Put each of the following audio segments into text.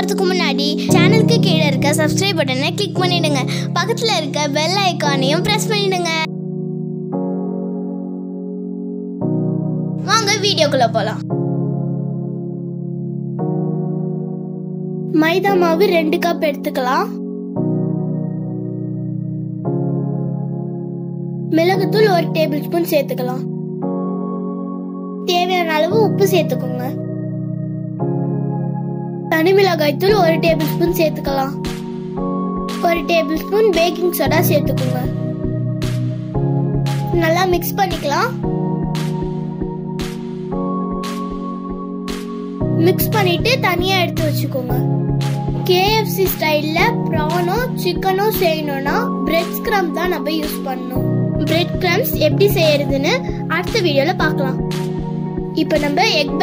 போகிறதுக்கு முன்னாடி சேனலுக்கு கீழே இருக்க சப்ஸ்கிரைப் பட்டனை கிளிக் பண்ணிடுங்க பக்கத்தில் இருக்க பெல் ஐக்கானையும் ப்ரெஸ் பண்ணிடுங்க வாங்க வீடியோக்குள்ள போகலாம் மைதா மாவு ரெண்டு கப் எடுத்துக்கலாம் மிளகுத்தூள் ஒரு டேபிள் ஸ்பூன் சேர்த்துக்கலாம் தேவையான அளவு உப்பு சேர்த்துக்கோங்க தனி மிளகாய் தூள் ஒரு டேபிள் ஸ்பூன் சேர்த்துக்கலாம் ஒரு டேபிள் ஸ்பூன் பேக்கிங் சோடா சேர்த்துக்கோங்க நல்லா மிக்ஸ் பண்ணிக்கலாம் மிக்ஸ் பண்ணிட்டு தனியா எடுத்து வச்சுக்கோங்க கேஎஃப்சி ஸ்டைல்ல ப்ரானோ சிக்கனோ செய்யணும்னா பிரெட் ஸ்க்ரம் தான் நம்ம யூஸ் பண்ணணும் பிரெட் கிரம்ஸ் எப்படி செய்யறதுன்னு அடுத்த வீடியோல பார்க்கலாம் இப்போ நம்ம எக்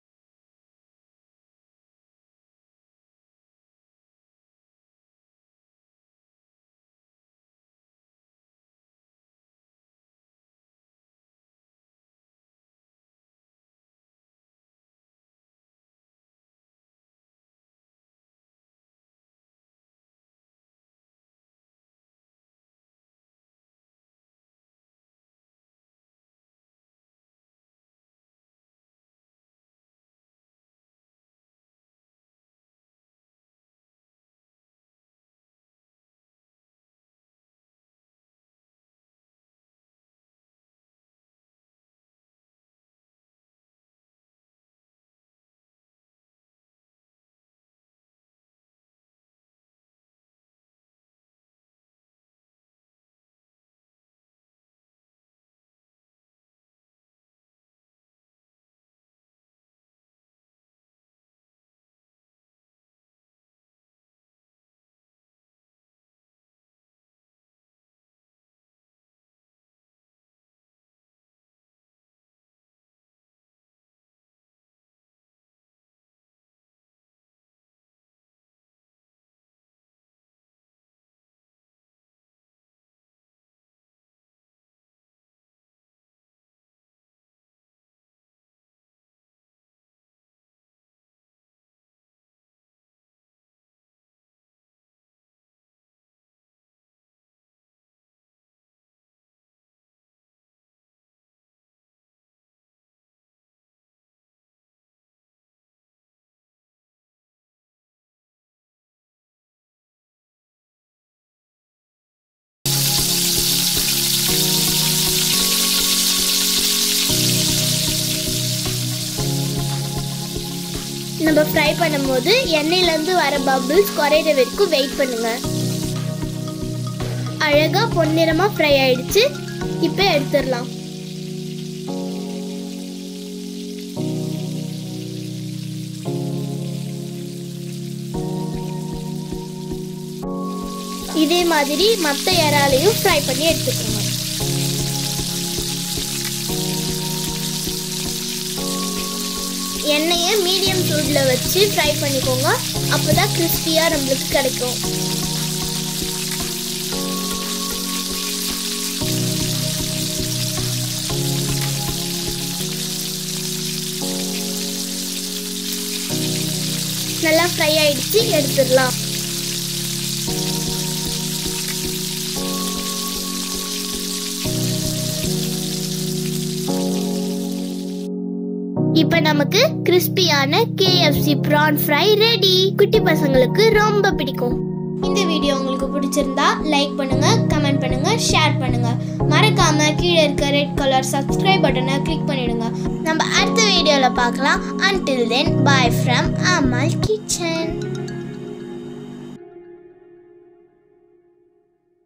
நம்ம ஃப்ரை பண்ணும்போது எண்ணெயிலேருந்து வர பபிள்ஸ் குறையிற வரைக்கும் வெயிட் பண்ணுங்க அழகா பொன்னிறமா ஃப்ரை ஆயிடுச்சு இப்போ எடுத்துடலாம் இதே மாதிரி மற்ற இறாலையும் ஃப்ரை பண்ணி எடுத்துக்கோங்க எண்ணெயை மீடியம் சூடில் வச்சு ஃப்ரை பண்ணிக்கோங்க அப்போ தான் கிறிஸ்பியாக நம்மளுக்கு கிடைக்கும் நல்லா ஃப்ரை ஆயிடுச்சு எடுத்துடலாம் இப்ப நமக்கு கிறிஸ்பியான கேஎஃப்சி ப்ரான் ஃப்ரை ரெடி குட்டி பசங்களுக்கு ரொம்ப பிடிக்கும் இந்த வீடியோ உங்களுக்கு பிடிச்சிருந்தா லைக் பண்ணுங்க கமெண்ட் பண்ணுங்க ஷேர் பண்ணுங்க மறக்காம கீழே இருக்க ரெட் கலர் சப்ஸ்கிரைப் பட்டனை கிளிக் பண்ணிடுங்க நம்ம அடுத்த வீடியோல பார்க்கலாம் until then bye from Amal kitchen